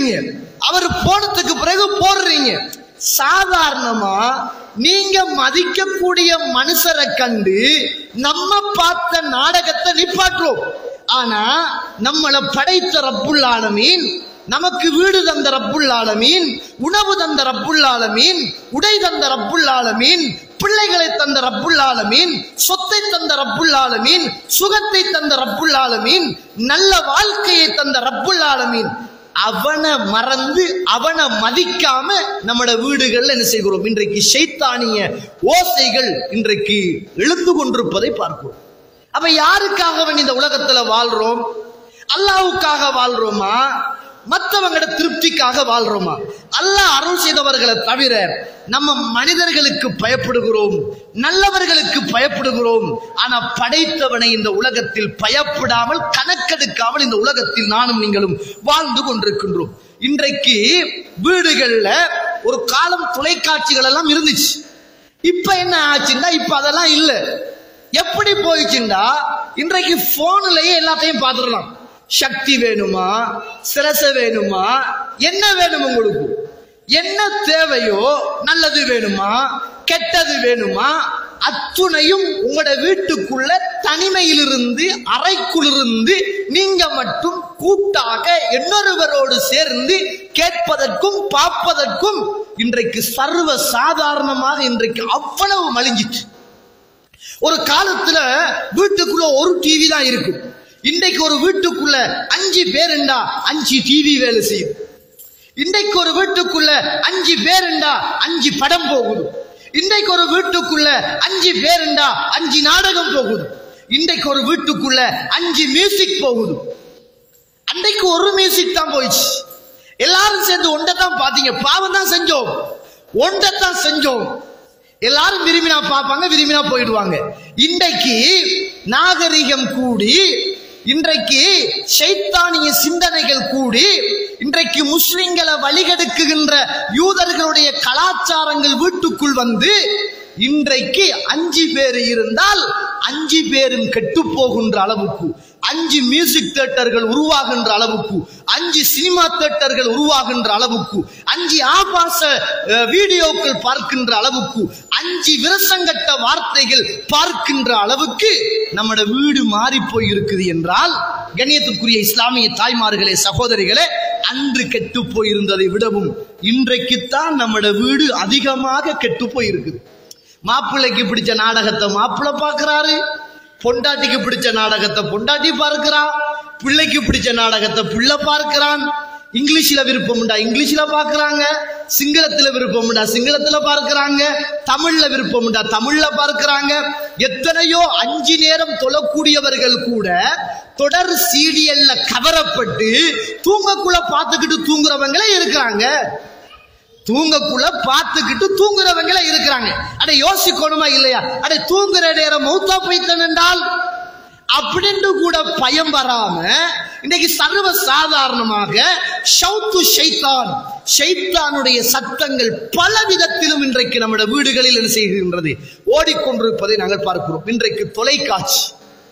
எடுக்கிறீங்க அவர் போனதுக்கு பிறகு போடுறீங்க சாதாரணமா நீங்க மதிக்கக்கூடிய மனுஷரை கண்டு நம்ம பார்த்த நாடகத்தை நிப்பாட்டுறோம் ஆனா நம்மளை படைத்த ரப்புல் ஆலமீன் நமக்கு வீடு தந்த ரப்புல் ஆலமீன் உணவு தந்த ரப்புல் ஆலமீன் உடை தந்த ரப்புல் ஆலமீன் பிள்ளைகளை தந்த ரப்புல் ஆலமீன் சொத்தை தந்த ரப்புல் ஆலமீன் சுகத்தை தந்த ரப்புல் ஆலமீன் நல்ல வாழ்க்கையை தந்த ரப்புல் ஆலமீன் அவனை மறந்து அவனை மதிக்காம நம்மட வீடுகள்ல என்ன செய்கிறோம் இன்றைக்கு ஷைத்தானிய ஓசைகள் இன்றைக்கு எழுந்து கொண்டிருப்பதை பார்க்கிறோம் அப்ப யாருக்காக வேண்டி இந்த உலகத்துல வாழ்றோம் அல்லாவுக்காக வாழ்றோமா மற்றவங்களோட திருப்திக்காக வாழ்றோமா அல்லாஹ் அருள் செய்தவர்களை தவிர நம்ம மனிதர்களுக்கு பயப்படுகிறோம் நல்லவர்களுக்கு பயப்படுகிறோம் ஆனா படைத்தவனை இந்த உலகத்தில் பயப்படாமல் கணக்கெடுக்காமல் இந்த உலகத்தில் நானும் நீங்களும் வாழ்ந்து கொண்டிருக்கின்றோம் இன்றைக்கு வீடுகள்ல ஒரு காலம் தொலைக்காட்சிகள் எல்லாம் இருந்துச்சு இப்ப என்ன ஆச்சுன்னா இப்ப அதெல்லாம் இல்ல எப்படி போயிடுச்சுண்டா இன்றைக்கு போன்லயே எல்லாத்தையும் பார்த்துடலாம் சக்தி வேணுமா சிரச வேணுமா என்ன வேணும் உங்களுக்கு என்ன தேவையோ நல்லது வேணுமா கெட்டது வேணுமா அத்துணையும் உங்களோட வீட்டுக்குள்ள தனிமையிலிருந்து அறைக்குள்ளிருந்து நீங்க மட்டும் கூட்டாக இன்னொருவரோடு சேர்ந்து கேட்பதற்கும் பார்ப்பதற்கும் இன்றைக்கு சர்வ சாதாரணமாக இன்றைக்கு அவ்வளவு மலிஞ்சிச்சு ஒரு காலத்துல வீட்டுக்குள்ள ஒரு டிவி தான் இருக்கும் இன்றைக்கு ஒரு வீட்டுக்குள்ள அஞ்சு பேருண்டா அஞ்சு டிவி வேலை செய்யும் இன்றைக்கு ஒரு வீட்டுக்குள்ள அஞ்சு பேருண்டா அஞ்சு படம் போகுது இன்றைக்கு ஒரு வீட்டுக்குள்ள அஞ்சு பேருண்டா அஞ்சு நாடகம் போகுது இன்றைக்கு ஒரு வீட்டுக்குள்ள அஞ்சு மியூசிக் போகுது அன்றைக்கு ஒரு மியூசிக் தான் போயிடுச்சு எல்லாரும் சேர்ந்து ஒன்றை தான் பாத்தீங்க பாவம் தான் செஞ்சோம் ஒன்றை தான் செஞ்சோம் எல்லாரும் விரும்பினா பார்ப்பாங்க விரும்பினா போயிடுவாங்க இன்றைக்கு நாகரிகம் கூடி இன்றைக்கு சைத்தானிய சிந்தனைகள் கூடி இன்றைக்கு முஸ்லிம்களை வழிகெடுக்குகின்ற யூதர்களுடைய கலாச்சாரங்கள் வீட்டுக்குள் வந்து இன்றைக்கு அஞ்சு பேர் இருந்தால் அஞ்சு பேரும் கெட்டு போகின்ற அளவுக்கு அஞ்சு மியூசிக் தியேட்டர்கள் உருவாகின்ற அளவுக்கு அஞ்சு சினிமா தியேட்டர்கள் உருவாகின்ற அளவுக்கு அஞ்சு ஆபாச அஹ், வீடியோக்கள் பார்க்கின்ற அளவுக்கு அஞ்சு விரசங்கட்ட வார்த்தைகள் பார்க்கின்ற அளவுக்கு நம்மட வீடு மாறி போய் இருக்குது என்றால் கண்ணியத்துக்குரிய இஸ்லாமிய தாய்மார்களே சகோதரிகளே அன்று கெட்டு போயிருந்ததை விடவும் இன்றைக்குத்தான் நம்மட வீடு அதிகமாக கெட்டு போயிருக்குது மாப்பிள்ளைக்கு பிடிச்ச நாடகத்தை மாப்பிள்ளை பார்க்கறாரு பொண்டாட்டிக்கு பிடிச்ச நாடகத்தை பொண்டாட்டி பார்க்கிறா பிள்ளைக்கு பிடிச்ச நாடகத்தை பிள்ளை பார்க்கிறான் இங்கிலீஷ்ல விருப்பம் உண்டா இங்கிலீஷ்ல பார்க்கறாங்க சிங்களத்துல விருப்பம் உண்டா சிங்களத்துல பார்க்கறாங்க தமிழ்ல விருப்பம் உண்டா தமிழ்ல பார்க்கறாங்க எத்தனையோ அஞ்சு நேரம் தொழக்கூடியவர்கள் கூட தொடர் சீரியல்ல கவரப்பட்டு தூங்கக்குள்ள பார்த்துக்கிட்டு தூங்குறவங்களே இருக்கிறாங்க தூங்கக்குள்ள பார்த்துக்கிட்டு தூங்குறவங்கள இருக்கிறாங்க அட யோசிக்கணுமா இல்லையா அட தூங்குற நேரம் மௌத்தா போய்த்தன் என்றால் அப்படின்னு கூட பயம் வராம இன்னைக்கு சர்வ சாதாரணமாக ஷவுத்து ஷைத்தான் ஷைத்தானுடைய சத்தங்கள் பல விதத்திலும் இன்றைக்கு நம்முடைய வீடுகளில் என்ன செய்கின்றது ஓடிக்கொண்டிருப்பதை நாங்கள் பார்க்கிறோம் இன்றைக்கு தொலைக்காட்சி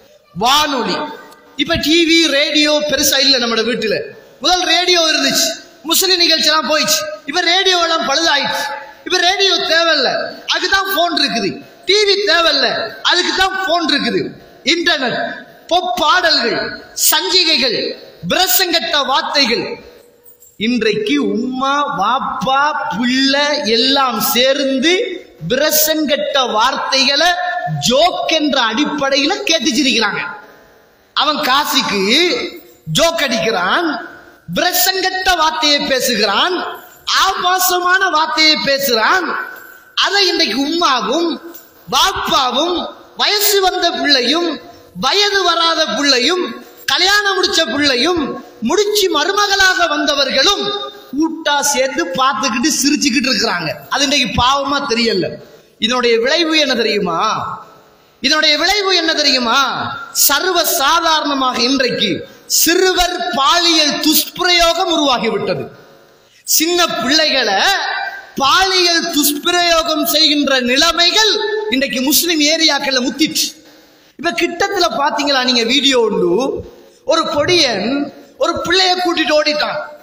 வானொலி இப்ப டிவி ரேடியோ பெருசா இல்ல நம்ம வீட்டுல முதல் ரேடியோ இருந்துச்சு முஸ்லிம் நிகழ்ச்சி எல்லாம் போயிடுச்சு இப்ப ரேடியோ எல்லாம் பழுதாயிடுச்சு இப்ப ரேடியோ தேவையில்ல அதுக்குதான் போன் இருக்குது டிவி தேவையில்ல அதுக்கு தான் போன் இருக்குது இன்டர்நெட் பொப்பாடல்கள் சஞ்சிகைகள் பிரசங்கட்ட வார்த்தைகள் இன்றைக்கு உம்மா வாப்பா பிள்ளை எல்லாம் சேர்ந்து பிரசங்கட்ட வார்த்தைகளை ஜோக் என்ற அடிப்படையில கேட்டுச்சிருக்கிறாங்க அவன் காசிக்கு ஜோக் அடிக்கிறான் பிரசங்கட்ட வார்த்தையை பேசுகிறான் ஆபாசமான வார்த்தையை பேசுகிறான் அதை இன்றைக்கு உம்மாவும் பாப்பாவும் வயசு வந்த பிள்ளையும் வயது வராத பிள்ளையும் கல்யாணம் முடிச்ச பிள்ளையும் முடிச்சு மருமகளாக வந்தவர்களும் கூட்டா சேர்ந்து பார்த்துக்கிட்டு சிரிச்சுக்கிட்டு இருக்கிறாங்க அது இன்றைக்கு பாவமா தெரியல இதனுடைய விளைவு என்ன தெரியுமா இதனுடைய விளைவு என்ன தெரியுமா சர்வ சாதாரணமாக இன்றைக்கு சிறுவர் பாலியல் துஷ்பிரயோகம் உருவாகிவிட்டது சின்ன பிள்ளைகளை பாலியல் துஷ்பிரயோகம் செய்கின்ற நிலைமைகள் இன்றைக்கு முஸ்லிம் ஏரியாக்கள்ல முத்திச்சு இப்ப கிட்டத்துல பாத்தீங்களா நீங்க வீடியோ உண்டு ஒரு பொடியன் ஒரு பிள்ளைய கூட்டிட்டு ஓடிட்டான்